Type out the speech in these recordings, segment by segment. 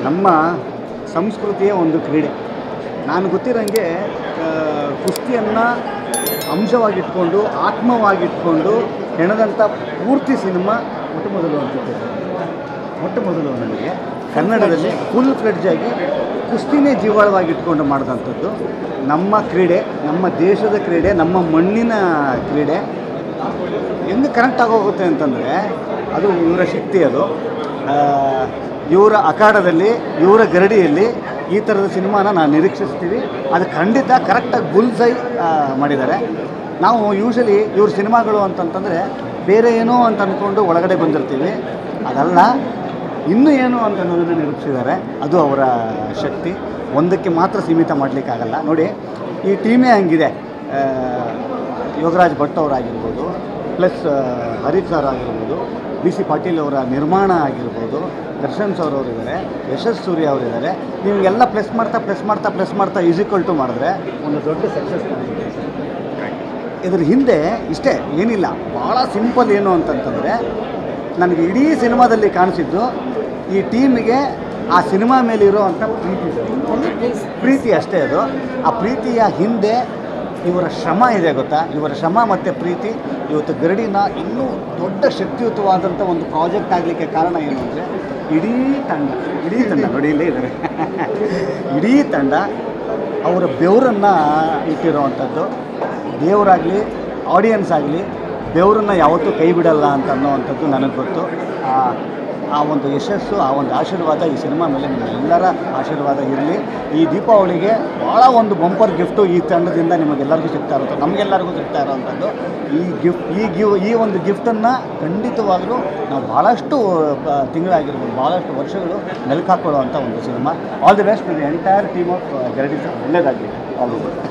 ನಮ್ಮ ಸಂಸ್ಕೃತಿಯ ಒಂದು ಕ್ರೀಡೆ ನಾನು ಗೊತ್ತಿರೋಂಗೆ ಆ, ಕುಸ್ತಿಯನ್ನು ಅಂಶವಾಗಿಟ್ಕೊಂಡು ಆತ್ಮವಾಗಿಟ್ಕೊಂಡು ಹೆಣದಂಥ ಪೂರ್ತಿ ಸಿನಿಮಾ ಮೊಟ್ಟ ಮೊದಲು ಅನ್ಸುತ್ತೆ ಮೊಟ್ಟ ಮೊದಲು ನನಗೆ ಕನ್ನಡದಲ್ಲಿ ಫುಲ್ ಫ್ಲೆಡ್ಜ್ ಆಗಿ ಕುಸ್ತಿನೇ ಜೀವಾಳವಾಗಿಟ್ಕೊಂಡು ಮಾಡಿದಂಥದ್ದು ನಮ್ಮ ಕ್ರೀಡೆ ನಮ್ಮ ದೇಶದ ಕ್ರೀಡೆ ನಮ್ಮ ಮಣ್ಣಿನ ಕ್ರೀಡೆ ಹೆಂಗೆ ಕನೆಕ್ಟ್ ಆಗೋಗುತ್ತೆ ಅಂತಂದರೆ ಅದು ಇವರ ಶಕ್ತಿ ಅದು ಆ, ಇವರ ಅಖಾಡದಲ್ಲಿ ಇವರ ಗರಡಿಯಲ್ಲಿ ಈ ಥರದ ಸಿನಿಮಾನ ನಾವು ನಿರೀಕ್ಷಿಸ್ತೀವಿ ಅದು ಖಂಡಿತ ಕರೆಕ್ಟಾಗಿ ಬುಲ್ಸೈ ಮಾಡಿದ್ದಾರೆ ನಾವು ಯೂಶಲಿ ಇವ್ರ ಸಿನಿಮಾಗಳು ಅಂತಂತಂದರೆ ಬೇರೆ ಏನೋ ಅಂತ ಅಂದ್ಕೊಂಡು ಒಳಗಡೆ ಬಂದಿರ್ತೀವಿ ಅದಲ್ಲ ಇನ್ನೂ ಏನು ಅಂತ ಅನ್ನೋದನ್ನು ನಿರೂಪಿಸಿದ್ದಾರೆ ಅದು ಅವರ ಶಕ್ತಿ ಒಂದಕ್ಕೆ ಮಾತ್ರ ಸೀಮಿತ ಮಾಡಲಿಕ್ಕಾಗಲ್ಲ ನೋಡಿ ಈ ಟೀಮೇ ಹಂಗಿದೆ ಆ, ಯೋಗರಾಜ್ ಭಟ್ ಅವರಾಗಿರ್ಬೋದು ಪ್ಲಸ್ ಹರೀಶ್ ಸರ್ ಆಗಿರ್ಬೋದು ಬಿ ಸಿ ಪಾಟೀಲ್ ಅವರ ನಿರ್ಮಾಣ ಆಗಿರ್ಬೋದು ದರ್ಶನ್ ಸರ್ ಅವರು ಇದ್ದಾರೆ ಯಶಸ್ ಸೂರ್ಯ ಅವರಿದ್ದಾರೆ ನಿಮಗೆಲ್ಲ ಪ್ಲಸ್ ಮಾಡ್ತಾ ಪ್ಲಸ್ ಮಾಡ್ತಾ ಪ್ಲಸ್ ಮಾಡ್ತಾ ಈಸಿಕ್ವಲ್ ಟು ಮಾಡಿದ್ರೆ ಒಂದು ದೊಡ್ಡ ಸಕ್ಸಸ್ ಇದ್ರ ಹಿಂದೆ ಇಷ್ಟೇ ಏನಿಲ್ಲ ಭಾಳ ಸಿಂಪಲ್ ಏನು ಅಂತಂತಂದರೆ ನನಗೆ ಇಡೀ ಸಿನಿಮಾದಲ್ಲಿ ಕಾಣಿಸಿದ್ದು ಈ ಟೀಮಿಗೆ ಆ ಸಿನಿಮಾ ಮೇಲೆ ಇರೋವಂಥ ಪ್ರೀತಿ ಇದೆ. ಪ್ರೀತಿ ಅಷ್ಟೇ ಅದು ಆ ಪ್ರೀತಿಯ ಹಿಂದೆ ಇವರ ಶ್ರಮ ಇದೆ ಗೊತ್ತಾ ಇವರ ಶ್ರಮ ಮತ್ತು ಪ್ರೀತಿ ಇವತ್ತು ಗರಡಿನ ಇನ್ನೂ ದೊಡ್ಡ ಶಕ್ತಿಯುತವಾದಂಥ ಒಂದು ಪ್ರಾಜೆಕ್ಟ್ ಆಗಲಿಕ್ಕೆ ಕಾರಣ ಏನು ಅಂದರೆ ಇಡೀ ತಂಡ ಇಡೀ ತಂಡ ನೋಡಿ ಇಲ್ಲೇ ಇದ್ದಾರೆ ಇಡೀ ತಂಡ ಅವರ ಬೆವರನ್ನು ಇಟ್ಟಿರೋವಂಥದ್ದು ದೇವರಾಗಲಿ ಆಡಿಯನ್ಸ್ ಆಗಲಿ ಬೆವರನ್ನು ಯಾವತ್ತೂ ಕೈ ಬಿಡಲ್ಲ ಅಂತ ಅನ್ನೋವಂಥದ್ದು ನನಗೆ ಗೊತ್ತು ಆ ಆ ಒಂದು ಯಶಸ್ಸು ಆ ಒಂದು ಆಶೀರ್ವಾದ ಈ ಸಿನಿಮಾ ಮೇಲೆ ನಿಮ್ಮೆಲ್ಲರ ಆಶೀರ್ವಾದ ಇರಲಿ ಈ ದೀಪಾವಳಿಗೆ ಭಾಳ ಒಂದು ಬಂಪರ್ ಗಿಫ್ಟು ಈ ತಂಡದಿಂದ ನಿಮಗೆಲ್ಲರಿಗೂ ಸಿಗ್ತಾ ಇರುತ್ತೆ ನಮಗೆಲ್ಲರಿಗೂ ಸಿಗ್ತಾ ಇರೋವಂಥದ್ದು ಈ ಗಿಫ್ಟ್ ಈ ಗಿವ್ ಈ ಒಂದು ಗಿಫ್ಟನ್ನು ಖಂಡಿತವಾಗಲೂ ನಾವು ಭಾಳಷ್ಟು ಆ, ತಿಂಗಳಾಗಿರ್ಬೋದು ಭಾಳಷ್ಟು ವರ್ಷಗಳು ಮೆಲ್ಕು ಹಾಕ್ಕೊಳ್ಳುವಂಥ ಒಂದು cinema all the best the entire team of Garadi sir ಒಳ್ಳೆಯದಾಗಲಿ ಆಲ್ ದಿ ಬೆಸ್ಟ್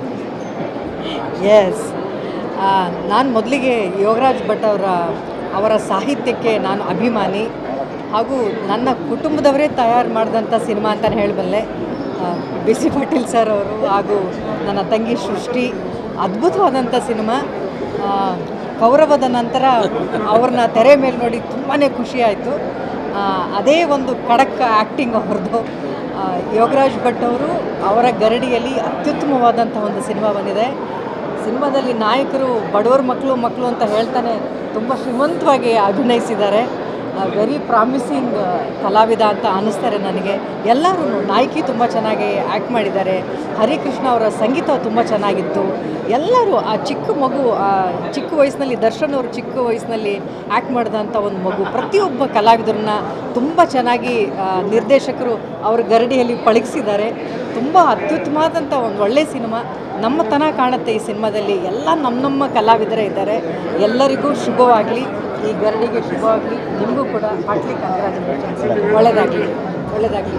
ಎಸ್ ನಾನು ಮೊದಲಿಗೆ ಯೋಗರಾಜ್ ಭಟ್ ಅವರ ಅವರ ಸಾಹಿತ್ಯಕ್ಕೆ ನಾನು ಅಭಿಮಾನಿ ಹಾಗೂ ನನ್ನ ಕುಟುಂಬದವರೇ ತಯಾರು ಮಾಡಿದಂಥ ಸಿನಿಮಾ ಅಂತಲೇ ಹೇಳಬಲ್ಲೆ ಬಿ ಸಿ ಪಾಟೀಲ್ ಸರ್ ಅವರು ಹಾಗೂ ನನ್ನ ತಂಗಿ ಸೃಷ್ಟಿ ಅದ್ಭುತವಾದಂಥ ಸಿನಿಮಾ ಆ, ಕೌರವದ ನಂತರ ಅವ್ರನ್ನ ತೆರೆ ಮೇಲೆ ನೋಡಿ ತುಂಬಾ ಖುಷಿ ಆಯಿತು ಅದೇ ಒಂದು ಖಡಕ್ ಆ್ಯಕ್ಟಿಂಗ್ ಅವ್ರದ್ದು ಆ, ಯೋಗರಾಜ್ ಭಟ್ ಅವರು ಅವರ ಗರಡಿಯಲ್ಲಿ ಅತ್ಯುತ್ತಮವಾದಂಥ ಒಂದು ಸಿನಿಮಾ ಬಂದಿದೆ ಸಿನಿಮಾದಲ್ಲಿ ನಾಯಕರು ಬಡವರ ಮಕ್ಕಳು ಮಕ್ಕಳು ಅಂತ ಹೇಳ್ತಾನೆ ತುಂಬ ಶ್ರೀಮಂತವಾಗಿ ಅಭಿನಯಿಸಿದ್ದಾರೆ ವೆರಿ ಪ್ರಾಮಿಸಿಂಗ್ ಕಲಾವಿದ ಅಂತ ಅನ್ನಿಸ್ತಾರೆ ನನಗೆ ಎಲ್ಲರೂ ನಾಯಕಿ ತುಂಬ ಚೆನ್ನಾಗಿ ಆ್ಯಕ್ಟ್ ಮಾಡಿದ್ದಾರೆ ಹರಿಕೃಷ್ಣ ಅವರ ಸಂಗೀತ ತುಂಬ ಚೆನ್ನಾಗಿತ್ತು ಎಲ್ಲರೂ ಆ ಚಿಕ್ಕ ಮಗು ಆ ಚಿಕ್ಕ ವಯಸ್ಸಿನಲ್ಲಿ ದರ್ಶನ್ ಅವರು ಚಿಕ್ಕ ವಯಸ್ಸಿನಲ್ಲಿ ಆ್ಯಕ್ಟ್ ಮಾಡಿದಂಥ ಒಂದು ಮಗು ಪ್ರತಿಯೊಬ್ಬ ಕಲಾವಿದರನ್ನ ತುಂಬ ಚೆನ್ನಾಗಿ ಆ, ನಿರ್ದೇಶಕರು ಅವ್ರ ಗರಡಿಯಲ್ಲಿ ಪಳಗಿಸಿದ್ದಾರೆ ತುಂಬ ಅತ್ಯುತ್ತಮವಾದಂಥ ಒಂದು ಒಳ್ಳೆಯ ಸಿನಿಮಾ ನಮ್ಮತನ ಕಾಣುತ್ತೆ ಈ ಸಿನಿಮಾದಲ್ಲಿ ಎಲ್ಲ ನಮ್ಮ ನಮ್ಮ ಕಲಾವಿದರೇ ಇದ್ದಾರೆ ಎಲ್ಲರಿಗೂ ಶುಭವಾಗಲಿ ಈ ಗರಡಿಗೆ ಶುಭವಾಗಲಿ ನಿಮಗೂ ಕೂಡ ಹಾರ್ಟ್ಲಿ ಕಂಗ್ರಾಚುಲೇಷನ್ಸ್ ಒಳ್ಳೆಯದಾಗಲಿ ಒಳ್ಳೆಯದಾಗಲಿ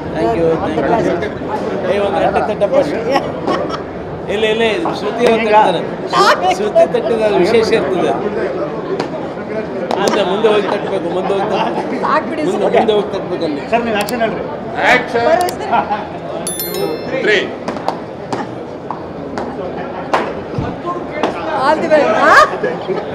ಏ, ಒಂದು ಗಂಟೆ ತಟ್ಟಪ್ಪ ಇಲ್ಲ ಇಲ್ಲ ಇದು ಶ್ರುತಿ ಅವ್ರು ತಟ್ತಾರೆ. ಶ್ರುತಿ ತಟ್ಟಿದ ವಿಶೇಷ ಇರ್ತದೆ ಮುಂದೆ ಮುಂದೆ ಹೋಗಿ ತಟ್ಟಬೇಕು ಮುಂದೆ ಹೋಗಿ ತಟ್ಟಬೇಕು ಸಾಕ್ಬಿಡಿ ಮುಂದೆ ಮುಂದೆ ಹೋಗಿ ತಟ್ಟಬೇಕಲ್ಲಿ ಸರ್ ನೀವು ಆ್ಯಕ್ಷನ್ ಹೇಳ್ರಿ ಆಲ್ ದಿ ಬೆಸ್ಟ್